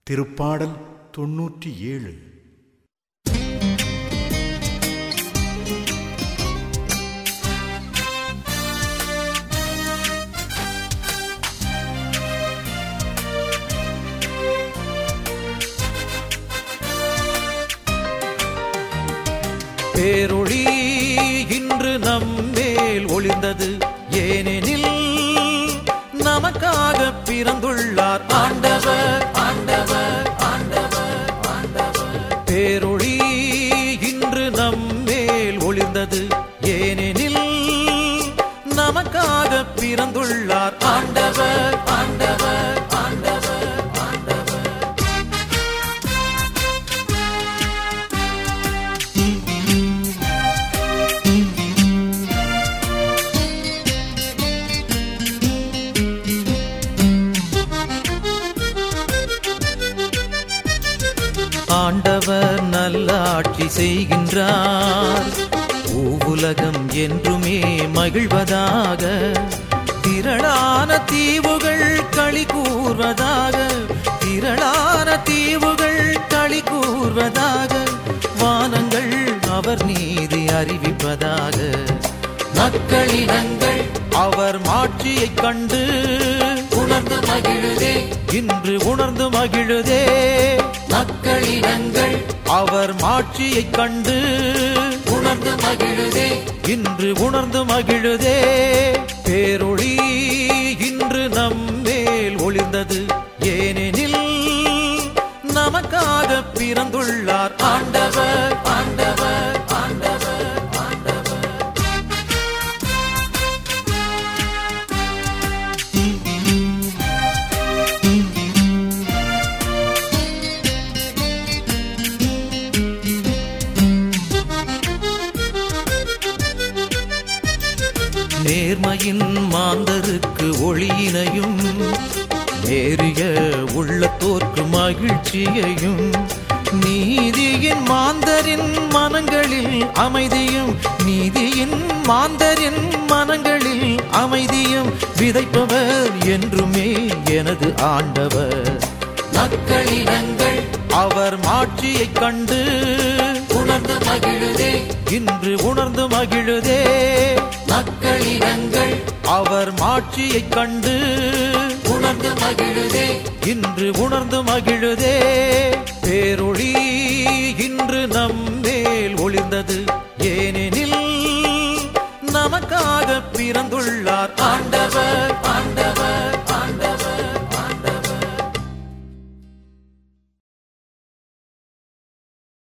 திருப்பாடல் தொன்னூற்றி ஏழு பேரொளி இன்று நம்மேல் ஒளிர்ந்தது ஏனெனில் நமக்காக பிறந்துள்ளார் ஆண்டவர் ஆண்டவர் ஆண்டவர் ஆண்டவர் பேரொளி இன்று நம்மேல் ஒளிர்ந்தது ஏனெனில் நமக்காக பிறந்துள்ளார் ஆண்டவர் ஆண்டவர் ஆண்டவர் ஆண்டவர் ஆண்டவர் நல்ல ஆட்சி செய்கின்றார் பூவுலகம் என்றுமே மகிழ்வதாக திரளான தீவுகள் களி கூர்வதாக திரளான தீவுகள் களி கூர்வதாக வானங்கள் அவர் நீதி அறிவிப்பதாக மக்களினங்கள் அவர் மாட்சியைக் கண்டு உணர்ந்து மகிழுதே இன்று உணர்ந்து மகிழுதே மக்களினங்கள் அவர் மாட்சியைக் கண்டு உணர்ந்து மகிழுதே இன்று உணர்ந்து மகிழுதே பேரொளி இன்று நம்மேல் ஒளிர்ந்தது ஏனெனில் நமக்காக பிறந்துள்ளார் ஆண்டவர் ஆண்டவர் ஆண்டவர் ஆண்டவர் நேர்மையின் மாந்தருக்கு ஒளியினையும் நேரிய உள்ளத்தோர்க்கு மகிழ்ச்சியையும் நீதியின் மாந்தரின் மனங்களில் அமைதியும் நீதியின் மாந்தரின் மனங்களில் அமைதியும் விதைப்பவர் என்றுமே எனது ஆண்டவர் மக்களினங்கள் அவர் மாட்சியைக் கண்டு உணர்ந்து மகிழுதே இன்று உணர்ந்து மகிழுதே மக்களினங்கள் அவர் மாட்சியைக் கண்டு உணர்ந்து மகிழுதே இன்று உணர்ந்து மகிழுதே பேரொளி இன்று நம்மேல் ஒளிர்ந்தது ஏனெனில் நமக்காக பிறந்துள்ளார் ஆண்டவர் ஆண்டவர்